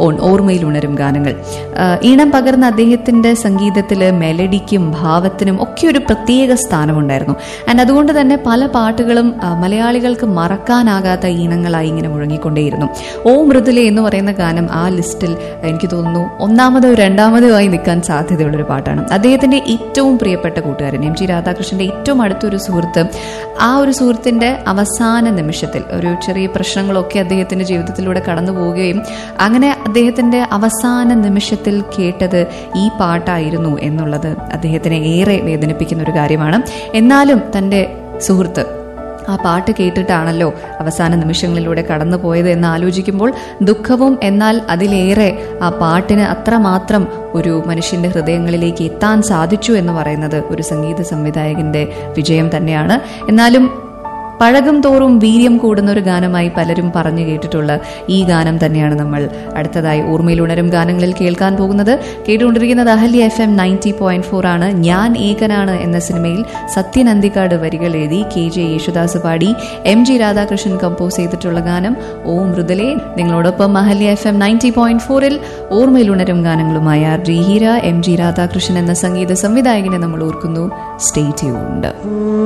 on ഓർമ്മയിൽ ഉണരും ഗാനങ്ങൾ ആ, ഈണം പകർന്ന അദ്ദേഹത്തിന്റെ സംഗീതത്തിൽ മെലഡിക്കും ഭാവത്തിനും ഒക്കെ ഒരു പ്രത്യേക സ്ഥാനമുണ്ടായിരുന്നു ആൻഡ് അതുകൊണ്ട് തന്നെ പല പാട്ടുകളും ആ, മലയാളികൾക്ക് മറക്കാനാകാത്ത ഈണങ്ങളായി ഇങ്ങനെ മുഴങ്ങിക്കൊണ്ടേയിരുന്നു ഓ മൃദുലെ എന്ന് പറയുന്ന ഗാനം ആ ലിസ്റ്റിൽ എനിക്ക് തോന്നുന്നു ഒന്നാമതോ രണ്ടാമതോ ആയി നിൽക്കാൻ സാധ്യതയുള്ളൊരു പാട്ടാണ് അദ്ദേഹത്തിന്റെ ഏറ്റവും പ്രിയപ്പെട്ട കൂട്ടുകാരൻ എം ജി രാധാകൃഷ്ണന്റെ ഏറ്റവും അടുത്തൊരു സുഹൃത്ത് ആ ഒരു സുഹൃത്തിന്റെ അവസാന നിമിഷത്തിൽ ഒരു ചെറിയ പ്രശ്നങ്ങളൊക്കെ അദ്ദേഹത്തിന്റെ ജീവിതത്തിലൂടെ കടന്നു പോവുകയും അങ്ങനെ അദ്ദേഹത്തിന്റെ അവസാന നിമിഷത്തിൽ കേട്ടത് ഈ പാട്ടായിരുന്നു എന്നുള്ളത് അദ്ദേഹത്തിനെ ഏറെ വേദനിപ്പിക്കുന്ന ഒരു കാര്യമാണ് എന്നാലും തന്റെ സുഹൃത്ത് ആ പാട്ട് കേട്ടിട്ടാണല്ലോ അവസാന നിമിഷങ്ങളിലൂടെ കടന്നു പോയത് എന്ന് ആലോചിക്കുമ്പോൾ ദുഃഖവും എന്നാൽ അതിലേറെ ആ പാട്ടിന് അത്രമാത്രം ഒരു മനുഷ്യന്റെ ഹൃദയങ്ങളിലേക്ക് എത്താൻ സാധിച്ചു എന്ന് പറയുന്നത് ഒരു സംഗീത സംവിധായകന്റെ വിജയം തന്നെയാണ് എന്നാലും പഴകും തോറും വീര്യം കൂടുന്ന ഒരു ഗാനമായി പലരും പറഞ്ഞു കേട്ടിട്ടുള്ള ഈ ഗാനം തന്നെയാണ് നമ്മൾ അടുത്തതായി ഓർമ്മയിൽ ഉണരും ഗാനങ്ങളിൽ കേൾക്കാൻ പോകുന്നത് കേട്ടുകൊണ്ടിരിക്കുന്നത് Ahalya F M ninety point four ആണ് ഞാൻ ഏകനാണ് എന്ന സിനിമയിൽ സത്യൻ അന്തിക്കാട് വരികൾ എഴുതി കെ ജെ യേശുദാസ് പാടി എം ജി രാധാകൃഷ്ണൻ കമ്പോസ് ചെയ്തിട്ടുള്ള ഗാനം ഓ മൃദുലേ നിങ്ങളോടൊപ്പം Ahalya F M ninety point ഫോറിൽ ഓർമ്മയിൽ ഉണരും ഗാനങ്ങളുമായി R G Heera M G Radhakrishnan എന്ന സംഗീത സംവിധായകനെ നമ്മൾ ഓർക്കുന്നു സ്റ്റേ ട്യൂൺഡ്